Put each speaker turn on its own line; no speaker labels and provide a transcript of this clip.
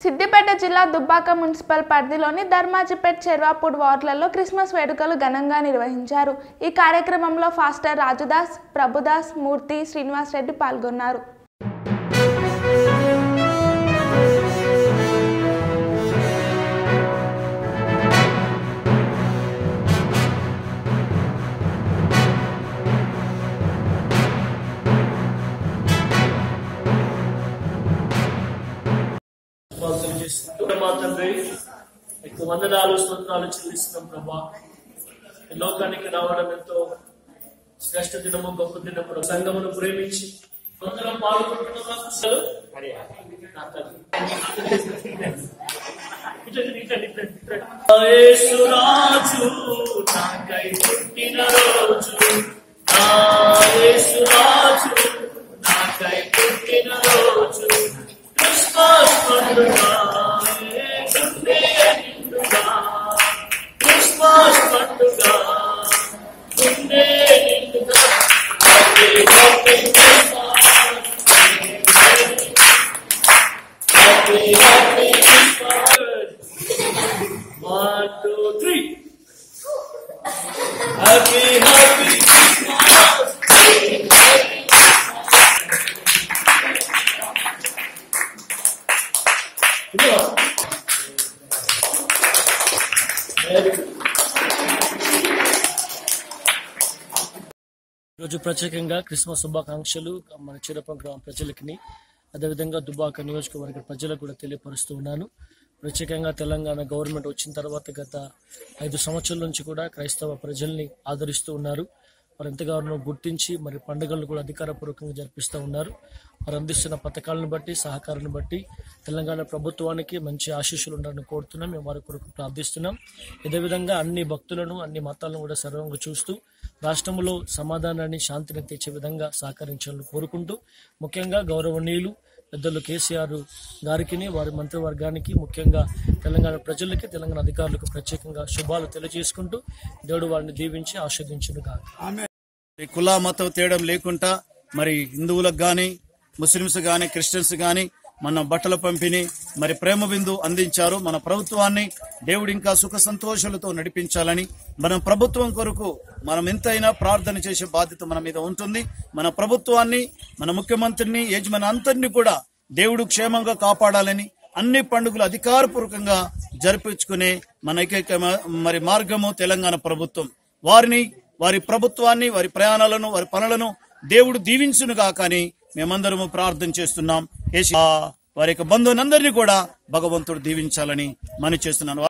సిద్దిపేట జిల్లా దుబ్బాక మున్సిపల్ పరిధిలోని ధర్మాజిపేట్ చెర్వాపూడ్ వార్డులలో క్రిస్మస్ వేడుకలు ఘనంగా నిర్వహించారు ఈ కార్యక్రమంలో ఫాస్టర్ రాజుదాస్ ప్రభుదాస్ మూర్తి శ్రీనివాస్ రెడ్డి పాల్గొన్నారు
ప్రార్థన చేస్తున్నాం మా తండ్రి ఎక్కువ వందనాలు స్తోత్రాలు చెల్లిస్తున్నాం ప్రభా ఈ లోకానికి రావడం ఎంతో శ్రేష్ఠ దినము గొప్ప దినము సంఘమును ప్రేమించి కొందరం పాల్గొంటున్నాం అసలు నా తండ్రి. ఇట్లండి, ఇట్లండి, ఇట్లండి, ఇట్లండి. యేసురాజు నాకై పుట్టిన రోజు నా యేసురాజు నాకై పుట్టిన రోజు క్రిస్మస్ పండుగ ఏ గుండె నిండుగా క్రిస్మస్ పండుగ గుండె నిండుగా Happy, happy Christmas. Happy, happy Christmas. One, two, three. Happy, happy Christmas. ఇదిగో. Very good. ఈరోజు ప్రత్యేకంగా క్రిస్మస్ శుభాకాంక్షలు మన చిరపం గ్రామ ప్రజలకి అదేవిధంగా దుబాక నియోజకవర్గ ప్రజలకు కూడా తెలియపరుస్తూ ఉన్నాను ప్రత్యేకంగా తెలంగాణ గవర్నమెంట్ వచ్చిన తర్వాత గత ఐదు సంవత్సరాల నుంచి కూడా క్రైస్తవ ప్రజల్ని ఆదరిస్తూ ఉన్నారు వారు ఎంతగానో గుర్తించి మరి పండుగలను కూడా అధికారపూర్వకంగా జరిపిస్తూ ఉన్నారు వారు అందిస్తున్న పథకాలను బట్టి సహకారాన్ని బట్టి తెలంగాణ ప్రభుత్వానికి మంచి ఆశీస్సులు ఉండాలని కోరుతున్నాం మేము వారి కొరకు ప్రార్థిస్తున్నాం ఇదే విధంగా అన్ని భక్తులను అన్ని మతాలను కూడా సర్వంగా చూస్తూ రాష్ట్రంలో సమాధానాన్ని శాంతిని తెచ్చే విధంగా సహకరించాలని కోరుకుంటూ ముఖ్యంగా గౌరవనీయులు పెద్దలు కేసీఆర్ గారికి వారి మంత్రివర్గానికి ముఖ్యంగా తెలంగాణ ప్రజలకి తెలంగాణ అధికారులకు ప్రత్యేకంగా శుభాలు తెలియజేసుకుంటూ దేవుడు వారిని దీవించి ఆస్వాదించును కాదు
ఈ కుల మతం తేడం లేకుండా మరి హిందువులకు గాని ముస్లింస్ గాని క్రిస్టియన్స్ గాని మన బట్టల పంపిణీ మరి ప్రేమ బిందు అందించారు మన ప్రభుత్వాన్ని దేవుడు ఇంకా సుఖ సంతోషాలతో నడిపించాలని మన ప్రభుత్వం కొరకు మనం ఎంతైనా ప్రార్థన చేసే బాధ్యత మన మీద ఉంటుంది మన ప్రభుత్వాన్ని మన ముఖ్యమంత్రిని యజమాని అంతరిని కూడా దేవుడు క్షేమంగా కాపాడాలని అన్ని పండుగలు అధికారపూర్వకంగా జరిపించుకునే మన ఏకైక మరి మార్గము తెలంగాణ ప్రభుత్వం వారిని వారి ప్రభుత్వాన్ని వారి ప్రయాణాలను వారి పనులను దేవుడు దీవించునుగా కానీ మేమందరము ప్రార్థన చేస్తున్నాం యేసు- ఆ వారి యొక్క బంధువులందరినీ కూడా భగవంతుడు దీవించాలని మని చేస్తున్నాను